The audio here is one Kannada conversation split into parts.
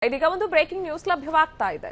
ಇದೀಗ ಒಂದು ಬ್ರೇಕಿಂಗ್ ನ್ಯೂಸ್ ಲಭ್ಯವಾಗ್ತಾ ಇದೆ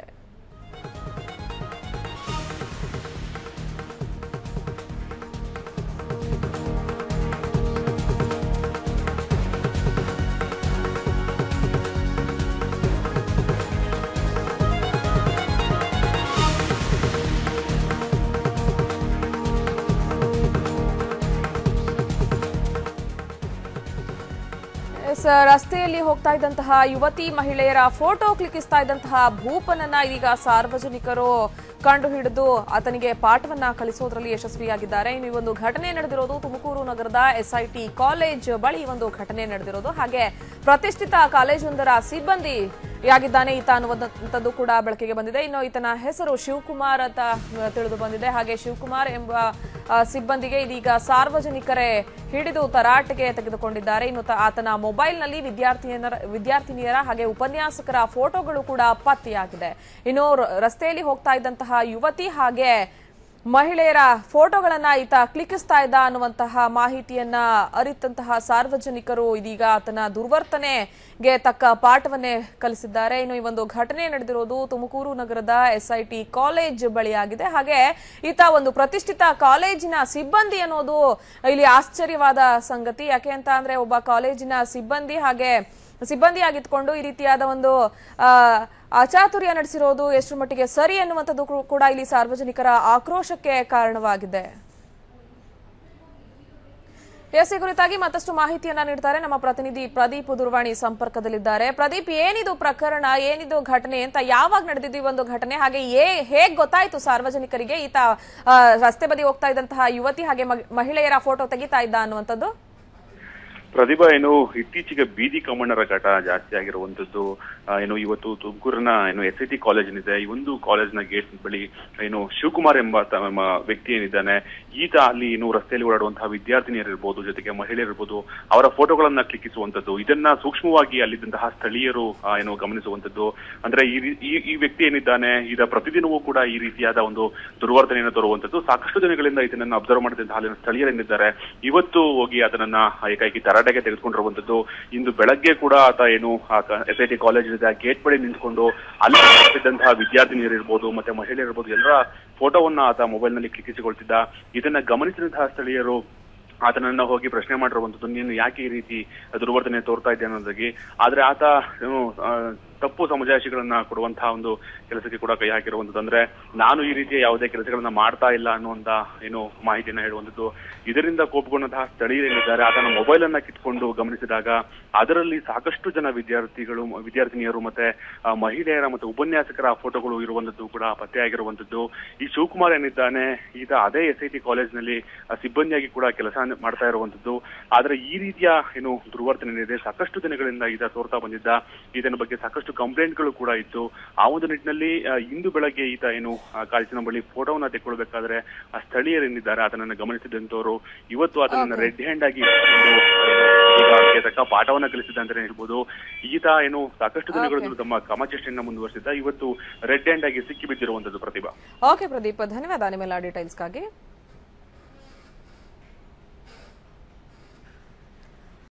ಎಸ್, ರಸ್ತೆಯಲ್ಲಿ ಹೋಗ್ತಾ ಇದ್ದಂತಹ ಯುವತಿ ಮಹಿಳೆಯರ ಫೋಟೋ ಕ್ಲಿಕ್ಕಿಸ್ತಾ ಇದ್ದಂತಹ ಭೂಪನನ್ನ ಇದೀಗ ಸಾರ್ವಜನಿಕರು ಕಂಡು ಹಿಡಿದು ಆತನಿಗೆ ಪಾಠವನ್ನ ಕಲಿಸೋದ್ರಲ್ಲಿ ಯಶಸ್ವಿಯಾಗಿದ್ದಾರೆ ಇನ್ನು ಈ ಒಂದು ಘಟನೆ ನಡೆದಿರೋದು ತುಮಕೂರು ನಗರದ ಎಸ್ಐಟಿ ಕಾಲೇಜ್ ಬಳಿ ಈ ಒಂದು ಘಟನೆ ನಡೆದಿರೋದು ಹಾಗೆ ಪ್ರತಿಷ್ಠಿತ ಕಾಲೇಜೊಂದರ ಸಿಬ್ಬಂದಿ ಯಾಗಿದ್ದಾನೆ ಈತ ಅನ್ನುವಂಥದ್ದು ಕೂಡ ಬೆಳಕಿಗೆ ಬಂದಿದೆ ಇನ್ನು ಈತನ ಹೆಸರು ಶಿವಕುಮಾರ್ ಅಂತ ಆ, ತಿಳಿದು ಬಂದಿದೆ ಹಾಗೆ ಶಿವಕುಮಾರ್ ಎಂಬ ಆ, ಸಿಬ್ಬಂದಿಗೆ ಇದೀಗ ಸಾರ್ವಜನಿಕರೇ ಹಿಡಿದು ತರಾಟೆಗೆ ತೆಗೆದುಕೊಂಡಿದ್ದಾರೆ ಇನ್ನು ತ- ಆತನ ಮೊಬೈಲ್ನಲ್ಲಿ ವಿದ್ಯಾರ್ಥಿನಿಯರ ವಿದ್ಯಾರ್ಥಿನಿಯರ ಹಾಗೆ ಉಪನ್ಯಾಸಕರ ಫೋಟೋಗಳು ಕೂಡ ಪತ್ತೆಯಾಗಿದೆ ಇನ್ನು ರ- ರಸ್ತೆಯಲ್ಲಿ ಹೋಗ್ತಾ ಇದ್ದಂತಹ ಯುವತಿ ಹಾಗೆ ಮಹಿಳೆಯರ ಫೋಟೋಗಳನ್ನ ಈತ ಕ್ಲಿಕ್ಕಿಸ್ತಾ ಇದ್ದ ಅನ್ನುವಂತಹ ಮಾಹಿತಿಯನ್ನ ಅರಿತಂತಹ ಸಾರ್ವಜನಿಕರು ಇದೀಗ ಆತನ ದುರ್ವರ್ತನೆಗೆ ತಕ್ಕ ಪಾಠವನ್ನೇ ಕಲಿಸಿದ್ದಾರೆ ಇನ್ನು ಈ ಒಂದು ಘಟನೆ ನಡೆದಿರೋದು ತುಮಕೂರು ನಗರದ ಎಸ್ಐಟಿ ಕಾಲೇಜ್ ಬಳಿಯಾಗಿದೆ ಹಾಗೆ ಈತ ಒಂದು ಪ್ರತಿಷ್ಠಿತ ಕಾಲೇಜಿನ ಸಿಬ್ಬಂದಿ ಅನ್ನೋದು ಇಲ್ಲಿ ಆಶ್ಚರ್ಯವಾದ ಸಂಗತಿ ಯಾಕೆ ಅಂತ ಅಂದ್ರೆ ಒಬ್ಬ ಕಾಲೇಜಿನ ಸಿಬ್ಬಂದಿ ಹಾಗೆ ಸಿಬ್ಬಂದಿಯಾಗಿದ್ಕೊಂಡು ಈ ರೀತಿಯಾದ ಒಂದು ಆ, ಅಚಾತುರ್ಯ ನಡೆಸಿರೋದು ಎಷ್ಟು ಮಟ್ಟಿಗೆ ಸರಿ ಅನ್ನುವಂಥದ್ದು ಕೂ- ಕೂಡ ಇಲ್ಲಿ ಸಾರ್ವಜನಿಕರ ಆಕ್ರೋಶಕ್ಕೆ ಕಾರಣವಾಗಿದೆ ಎಸ್ ಈ ಕುರಿತಾಗಿ ಮತ್ತಷ್ಟು ಮಾಹಿತಿಯನ್ನ ನೀಡ್ತಾರೆ ನಮ್ಮ ಪ್ರತಿನಿಧಿ ಪ್ರದೀಪ್ ದೂರವಾಣಿ ಸಂಪರ್ಕದಲ್ಲಿದ್ದಾರೆ ಪ್ರದೀಪ್ ಏನಿದು ಪ್ರಕರಣ ಏನಿದು ಘಟನೆ ಅಂತ ಯಾವಾಗ ನಡೆದಿದ್ದು ಈ ಒಂದು ಘಟನೆ ಹಾಗೆ ಏ ಹೇಗ್ ಗೊತ್ತಾಯ್ತು ಸಾರ್ವಜನಿಕರಿಗೆ ಈತ ಆ, ರಸ್ತೆ ಬದಿ ಹೋಗ್ತಾ ಇದ್ದಂತಹ ಯುವತಿ ಹಾಗೆ ಮಗ್- ಮಹಿಳೆಯರ ಫೋಟೋ ತೆಗಿತಾ ಇದ್ದ ಅನ್ನುವಂಥದ್ದು ಪ್ರತಿಭಾ ಏನು ಇತ್ತೀಚೆಗೆ ಬೀದಿ ಕಮಣ್ಣರ ಘಟ ಜಾಸ್ತಿ ಆಗಿರುವಂತದ್ದು ಆ, ಏನು ಇವತ್ತು ತುಮಕೂರಿನ ಏನು ಎಸ್ ಐ ಟಿ ಕಾಲೇಜ್ ಏನಿದೆ ಈ ಒಂದು ಕಾಲೇಜ್ನ ಗೇಟ್ ಬಳಿ ಏನು ಶಿವಕುಮಾರ್ ಎಂಬ ತ- ಎಂಬ ವ್ಯಕ್ತಿ ಏನಿದ್ದಾನೆ ಈತ ಅಲ್ಲಿ ಏನು ರಸ್ತೆಯಲ್ಲಿ ಓಡಾಡುವಂತಹ ವಿದ್ಯಾರ್ಥಿನಿಯರಿರ್ಬೋದು ಜೊತೆಗೆ ಮಹಿಳೆಯರಿರ್ಬೋದು ಅವರ ಫೋಟೋಗಳನ್ನ ಕ್ಲಿಕ್ಕಿಸುವಂತದ್ದು ಇದನ್ನ ಸೂಕ್ಷ್ಮವಾಗಿ ಅಲ್ಲಿದ್ದಂತಹ ಸ್ಥಳೀಯರು ಆ, ಏನು ಗಮನಿಸುವಂತದ್ದು ಅಂದ್ರೆ ಈ ರೀ- ಈ- ಈ ವ್ಯಕ್ತಿ ಏನಿದ್ದಾನೆ ಈತ ಪ್ರತಿದಿನವೂ ಕೂಡ ಈ ರೀತಿಯಾದ ಒಂದು ದುರ್ವರ್ತನೆಯನ್ನು ತರುವಂತದ್ದು ಸಾಕಷ್ಟು ದಿನಗಳಿಂದ ಇದನ್ನ ಅಬ್ಸರ್ವ್ ಮಾಡಿದಂತಹ ಅಲ್ಲಿನ ಸ್ಥಳೀಯರೇನಿದ್ದಾರೆ ಇವತ್ತು ಹೋಗಿ ಅದನ್ನ ಏಕಾಏಕಿ ತರಾಟೆಗೆ ತೆಗೆದುಕೊಂಡಿರುವಂತದ್ದು ಇಂದು ಬೆಳಗ್ಗೆ ಕೂಡ ಆತ ಏನು ಎಸ್ ಐ ಟಿ ಕಾಲೇಜ್ ಇದೆ ಗೇಟ್ ಬಳಿ ನಿಂತ್ಕೊಂಡು ಅಲ್ಲಿ ಇದ್ದಂತಹ ವಿದ್ಯಾರ್ಥಿನಿಯರಿರ್ಬೋದು ಮತ್ತೆ ಮಹಿಳೆಯರಿರ್ಬೋದು ಎಲ್ಲರ ಫೋಟೋವನ್ನ ಆತ ಮೊಬೈಲ್ ನಲ್ಲಿ ಕ್ಲಿಕ್ಕಿಸಿಕೊಳ್ತಿದ್ದ ಇದನ್ನ ಗಮನಿಸಿದಂತಹ ಸ್ಥಳೀಯರು ಆತನನ್ನ ಹೋಗಿ ಪ್ರಶ್ನೆ ಮಾಡಿರುವಂತದ್ದು ನೀನು ಯಾಕೆ ಈ ರೀತಿ ದುರ್ವರ್ತನೆ ತೋರ್ತಾ ಇದ್ದೆ ಅನ್ನೋದಾಗಿ ಆದ್ರೆ ಆತ ಏನು ಆ, ತಪ್ಪು ಸಮಜಾಯಿಷಿಗಳನ್ನ ಕೊಡುವಂತಹ ಒಂದು ಕೆಲಸಕ್ಕೆ ಕೂಡ ಕೈ ಹಾಕಿರುವಂತದ್ದು ಅಂದ್ರೆ ನಾನು ಈ ರೀತಿಯ ಯಾವುದೇ ಕೆಲಸಗಳನ್ನ ಮಾಡ್ತಾ ಇಲ್ಲ ಅನ್ನುವಂತ ಏನು ಮಾಹಿತಿಯನ್ನ ಹೇಳುವಂತದ್ದು ಇದರಿಂದ ಕೋಪಗೊಂಡಂತಹ ಸ್ಥಳೀಯರೇನಿದ್ದಾರೆ ಆತನ ಮೊಬೈಲ್ ಅನ್ನ ಕಿತ್ಕೊಂಡು ಗಮನಿಸಿದಾಗ ಅದರಲ್ಲಿ ಸಾಕಷ್ಟು ಜನ ವಿದ್ಯಾರ್ಥಿಗಳು ವಿದ್ಯಾರ್ಥಿನಿಯರು ಮತ್ತೆ ಆ, ಮಹಿಳೆಯರ ಮತ್ತೆ ಉಪನ್ಯಾಸಕರ ಫೋಟೋಗಳು ಇರುವಂತದ್ದು ಕೂಡ ಪತ್ತೆಯಾಗಿರುವಂತದ್ದು ಈ ಶಿವಕುಮಾರ್ ಏನಿದ್ದಾನೆ ಈತ ಅದೇ ಎಸ್ ಐ ಟಿ ಕಾಲೇಜ್ನಲ್ಲಿ ಸಿಬ್ಬಂದಿಯಾಗಿ ಕೂಡ ಕೆಲಸ ಮಾಡ್ತಾ ಇರುವಂತದ್ದು ಆದ್ರೆ ಈ ರೀತಿಯ ಏನು ದುರ್ವರ್ತನೆ ಏನಿದೆ ಸಾಕಷ್ಟು ದಿನಗಳಿಂದ ಈತ ತೋರ್ತಾ ಬಂದಿದ್ದ ಈತನ ಬಗ್ಗೆ ಸಾಕಷ್ಟು ಕಂಪ್ಲೇಂಟ್ಗಳು ಕೂಡ ಇತ್ತು ಆ ಒಂದು ನಿಟ್ಟಿನಲ್ಲಿ ಆ, ಇಂದು ಬೆಳಗ್ಗೆ ಈತ ಏನು ಆ, ಕಾಲೇಜಿನ ಬಳಿ ಫೋಟೋವನ್ನ ತೆಕ್ಕೊಳ್ಬೇಕಾದ್ರೆ ಆ ಸ್ಥಳೀಯರೇನಿದ್ದಾರೆ ಆತನನ್ನ ಗಮನಿಸಿದಂತವರು ಇವತ್ತು ಆತನನ್ನ ರೆಡ್ ಹ್ಯಾಂಡ್ ಆಗಿ ಹಿಡ್ಕೊಂಡು, ಈಗ ಅದಕ್ಕೆ ತಕ್ಕ ಪಾಠವನ್ನ ಕಲಿಸಿದ ಅಂತಾನೆ ಹೇಳ್ಬೋದು ಈತ ಏನು ಸಾಕಷ್ಟು ದಿನಗಳಿಂದ ತಮ್ಮ ಕಾಮಚೇಷ್ಟೆಯನ್ನ ಮುಂದುವರಿಸಿದ್ದ ಇವತ್ತು ರೆಡ್ ಹ್ಯಾಂಡ್ ಆಗಿ ಸಿಕ್ಕಿ ಬಿದ್ದಿರುವಂತದ್ದು ಪ್ರತಿಭಾ ಓಕೆ ಪ್ರದೀಪ್ ಧನ್ಯವಾದ ನಿಮ್ಮೆಲ್ಲ ಡೀಟೇಲ್ಸ್ಗಾಗಿ